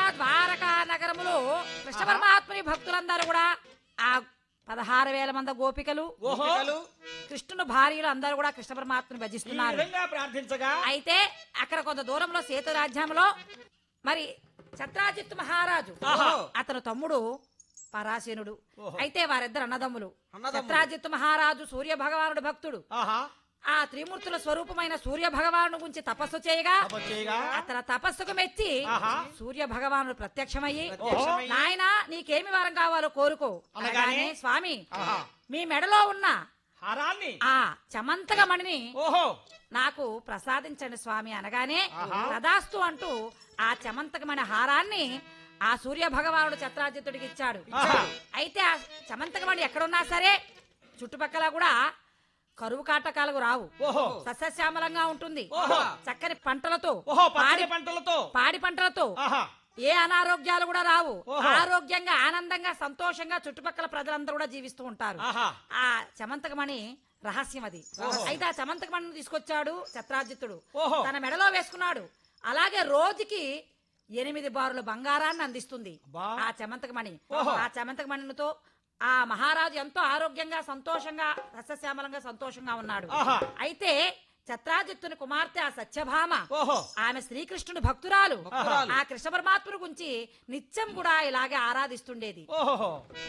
ఆ ద్వారకా నగరములో కృష్ణ పరమాత్మని భక్తులందరూ కూడా ఆ పదహారు వేల మంది గోపికలు ఓహో కృష్ణుని భార్యలు అందరూ కూడా కృష్ణ పరమాత్మని ఈ భజిస్తున్నారు విధంగా ప్రార్థించగా అయితే అక్కడ కొంత దూరంలో సేతు రాజ్యంలో మరి ఛత్రాజిత్ మహారాజు ఆహా. అతను తమ్ముడు పరాశనుడు ఓహో. అయితే వారిద్దరు అన్నదమ్ములు అన్నదమ్ములు. ఛత్రాజిత్ మహారాజు సూర్య భగవానుడు భక్తుడు ఆహా ఆ త్రిమూర్తుల స్వరూపమైన సూర్య భగవాను గురించి తపస్సు చేయగా తపస్సుగా అతని తపస్సుకు మెచ్చి ఆహా. సూర్య భగవానుడు ప్రత్యక్షమయ్యి ప్రత్యక్షమయ్యి. నాయనా నీకేమి వరం కావాలో కోరుకో అనగానే? అనగానే స్వామి ఆహా మీ మెడలో ఉన్న హారాన్ని ఆ చమంతక మణిని ఓహో నాకు ప్రసాదించండి స్వామి అనగానే ఆహా. తదాస్తు అంటూ ఆ చమంతకమైన హారాన్ని ఆ సూర్య భగవానుడు చత్రాజిత్తుడికి ఇచ్చాడు ఆహా. అయితే ఆ చమంతకమణి ఎక్కడున్నా సరే చుట్టుపక్కల కూడా కరువు కాటకాలకు రావు ఓహో సస్యశ్యామలంగా ఉంటుంది ఓహో. చక్కని పంటలతో ఓహో పాడి పచ్చని పంటలతో పాడి పంటలతో ఆహా ఏ అనారోగ్యాలు కూడా రావు ఓహో. ఆరోగ్యంగా ఆనందంగా సంతోషంగా చుట్టుపక్కల ప్రజలందరూ కూడా జీవిస్తూ ఉంటారు ఆహా ఆ చమంతకమణి రహస్యం అది ఓహో. అయితే ఆ చమంతకమణిని తీసుకొచ్చాడు చత్రాజిత్తుడు ఓహో. తన మెడలో వేసుకున్నాడు అలాగే రోజుకి ఎనిమిది బారుల బంగారాన్ని అందిస్తుంది అబ్బా. ఆ చమంతకమణి ఓహో. ఆ చమంతకమణితో ఆ మహారాజు ఎంతో ఆరోగ్యంగా సంతోషంగా సస్యశ్యామలంగా సంతోషంగా ఉన్నాడు ఆహా. అయితే చత్రాజిత్తుని కుమార్తె ఆ సత్యభామ ఓహో ఆమె శ్రీకృష్ణుని భక్తురాలు భక్తురాలు. ఆ కృష్ణ పరమాత్ముడు గురించి నిత్యం కూడా ఇలాగే ఆరాధిస్తుండేది ఓహో